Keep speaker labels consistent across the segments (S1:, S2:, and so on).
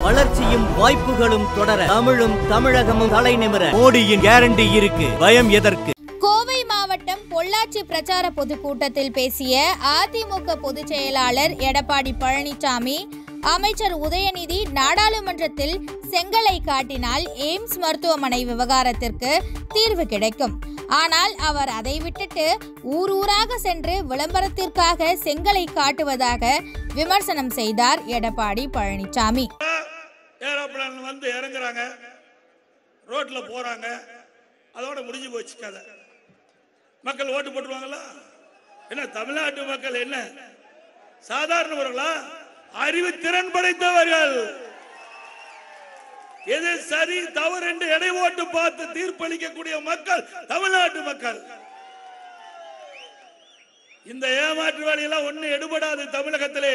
S1: வளர்ச்சியும் வாய்ப்புகளும் தொடர தமிழும் தமிழகமும் தலை நிமிர மோடியின் கேரண்டி இருக்கு பயம் எதற்கு
S2: கோவை மாவட்டம் பொள்ளாச்சி பிரச்சார பொதுக்கூட்டத்தில் பேசிய அதிமுக பொதுச் செயலாளர் எடப்பாடி பழனிசாமி அமைச்சர் உதயநிதி நாடாளுமன்றத்தில் செங்கலை காட்டினால் எய்ம்ஸ் மருத்துவமனை விவகாரத்திற்கு தீர்வு கிடைக்கும் ஆனால் அவர் அதை விட்டுட்டு ஊர் ஊராக சென்று விளம்பரத்திற்காக செங்கலை காட்டுவதாக விமர்சனம் செய்தார் எடப்பாடி பழனிசாமி
S3: ஏரோப்ளான் வந்து இறங்குறாங்க ரோட்ல போறாங்க அதோட முடிஞ்சு போச்சு கதை மக்கள் ஓட்டு போட்டுருவாங்களா என்ன தமிழ்நாட்டு மக்கள் என்ன சாதாரணவர்களா அறிவு திறன் படைத்தவர்கள் எது சரி தவறு என்று எடை ஓட்டு பார்த்து தீர்ப்பளிக்கக்கூடிய மக்கள் தமிழ்நாட்டு மக்கள் இந்த ஏமாற்று வேலையெல்லாம் ஒண்ணு எடுபடாது தமிழகத்திலே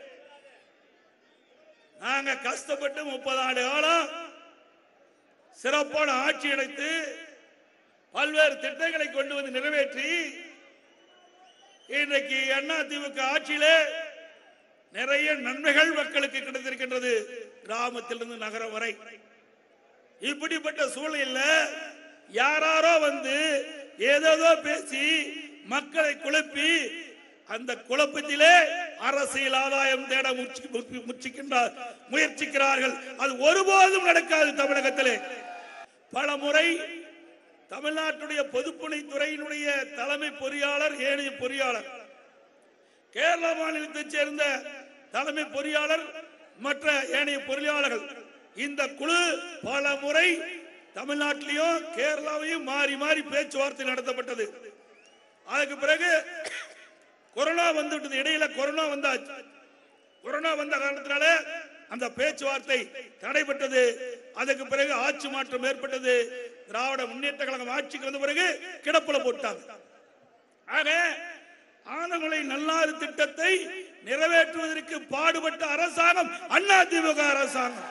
S3: நாங்க கஷ்டப்பட்டு முப்பது ஆண்டு காலம் சிறப்பான ஆட்சி அடைத்து பல்வேறு திட்டங்களை கொண்டு வந்து நிறைவேற்றி இன்றைக்கு அண்ணா திமுக ஆட்சியிலே நிறைய நன்மைகள் மக்களுக்கு கிடைத்திருக்கின்றது கிராமத்திலிருந்து நகரம் வரை இப்படிப்பட்ட சூழலில் யாராரோ வந்து ஏதேதோ பேசி மக்களை குழப்பி அந்த குழப்பத்திலே அரசியல் ஆதாயம் தேட முயற்சி- முயற்சி- முயற்சிக்கின்றார் முயற்சிக்கிறார்கள் அது ஒருபோதும் நடக்காது தமிழகத்திலே பல முறை தமிழ்நாட்டுடைய பொதுப்பணித்துறையினுடைய தலைமை பொறியாளர் ஏனைய பொறியாளர் கேரள மாநிலத்தைச் சேர்ந்த தலைமை பொறியாளர் மற்ற ஏனைய பொறியாளர்கள் இந்த குழு பல முறை தமிழ்நாட்டிலையும் கேரளாவையும் மாறி மாறி பேச்சுவார்த்தை நடத்தப்பட்டது அதுக்கு பிறகு கொரோனா வந்துவிட்டது இடையில கொரோனா வந்தாச்சு கொரோனா வந்த காரணத்தினால அந்த பேச்சுவார்த்தை தடைபட்டது அதுக்கு பிறகு ஆட்சி மாற்றம் ஏற்பட்டது திராவிட முன்னேற்ற கழகம் ஆட்சிக்கு வந்த பிறகு கிடப்புல போட்டாங்க ஆக ஆனமலை நல்லாறு திட்டத்தை நிறைவேற்றுவதற்கு பாடுபட்ட அரசாங்கம் அண்ணா திமுக அரசாங்கம்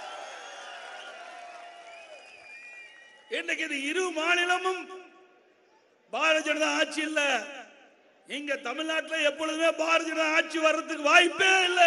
S3: இன்னைக்கு இது இரு மாநிலமும் பாரதிய ஜனதா ஆட்சி இல்ல இங்க தமிழ்நாட்டில் எப்பொழுதுமே பாரதிய ஜனதா ஆட்சி வர்றதுக்கு வாய்ப்பே இல்ல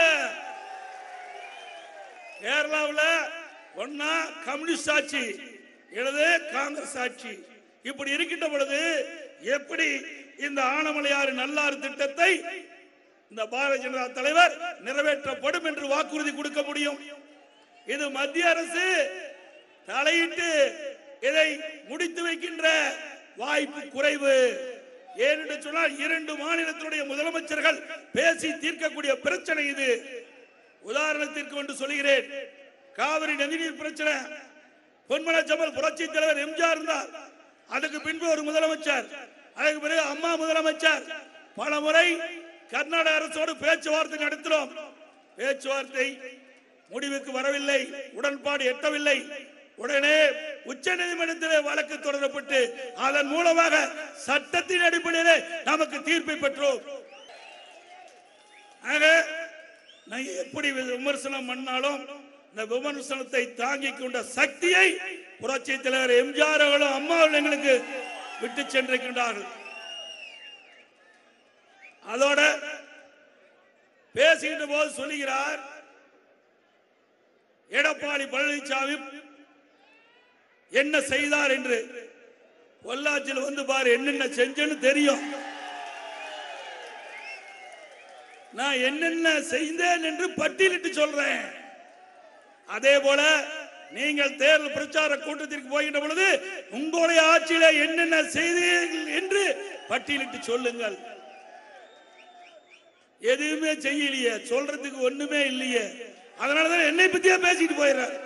S3: கேரளாவுல ஒன்னா கம்யூனிஸ்ட் ஆட்சி இடது காங்கிரஸ் ஆட்சி இப்படி இருக்கின்ற பொழுது எப்படி இந்த ஆனமலையாறு நல்லாறு திட்டத்தை இந்த பாரதிய ஜனதா தலைவர் நிறைவேற்றப்படும் என்று வாக்குறுதி கொடுக்க முடியும் இது மத்திய அரசு தலையிட்டு இதை முடித்து வைக்கின்ற வாய்ப்பு குறைவு ஏனென்று சொன்னால் இரண்டு மாநிலத்தினுடைய முதலமைச்சர்கள் பேசி தீர்க்கக்கூடிய பிரச்சனை இது உதாரணத்திற்கு ஒன்று சொல்கிறேன் காவிரி நதிநீர் பிரச்சனை பொன்மன ஜமல் புரட்சி தலைவர் எம்ஜிஆர் இருந்தார் அதுக்கு பின்பு ஒரு முதலமைச்சர் அதுக்கு பிறகு அம்மா முதலமைச்சர் பல முறை கர்நாடக அரசோடு பேச்சுவார்த்தை நடத்தினோம் பேச்சுவார்த்தை முடிவுக்கு வரவில்லை உடன்பாடு எட்டவில்லை உடனே உச்ச நீதிமன்றத்திலே வழக்கு தொடரப்பட்டு அதன் மூலமாக சட்டத்தின் அடிப்படையிலே நமக்கு தீர்ப்பை பெற்றோம் ஆக நான் எப்படி விமர்சனம் பண்ணாலும் இந்த விமர்சனத்தை தாங்கிக் கொண்ட சக்தியை புரட்சி தலைவர் எம்ஜிஆர் அவர்களும் அம்மா அவர்களும் எங்களுக்கு விட்டு சென்றிருக்கின்றார்கள் அதோட பேசுகின்ற போது சொல்லுகிறார் எடப்பாடி பழனிசாமி என்ன செய்தார் என்று பொள்ளாச்சியில் வந்து பாரு என்னென்ன செஞ்சேன்னு தெரியும் நான் என்னென்ன செய்தேன் என்று பட்டியலிட்டு சொல்றேன் அதே போல நீங்கள் தேர்தல் பிரச்சார கூட்டத்திற்கு போகின்ற பொழுது உங்களுடைய ஆட்சியில என்னென்ன செய்தீர்கள் என்று பட்டியலிட்டு சொல்லுங்கள் எதுவுமே செய்யலையே சொல்றதுக்கு ஒண்ணுமே இல்லையே அதனாலதான் என்னை பத்தியா பேசிட்டு போயிடுறாரு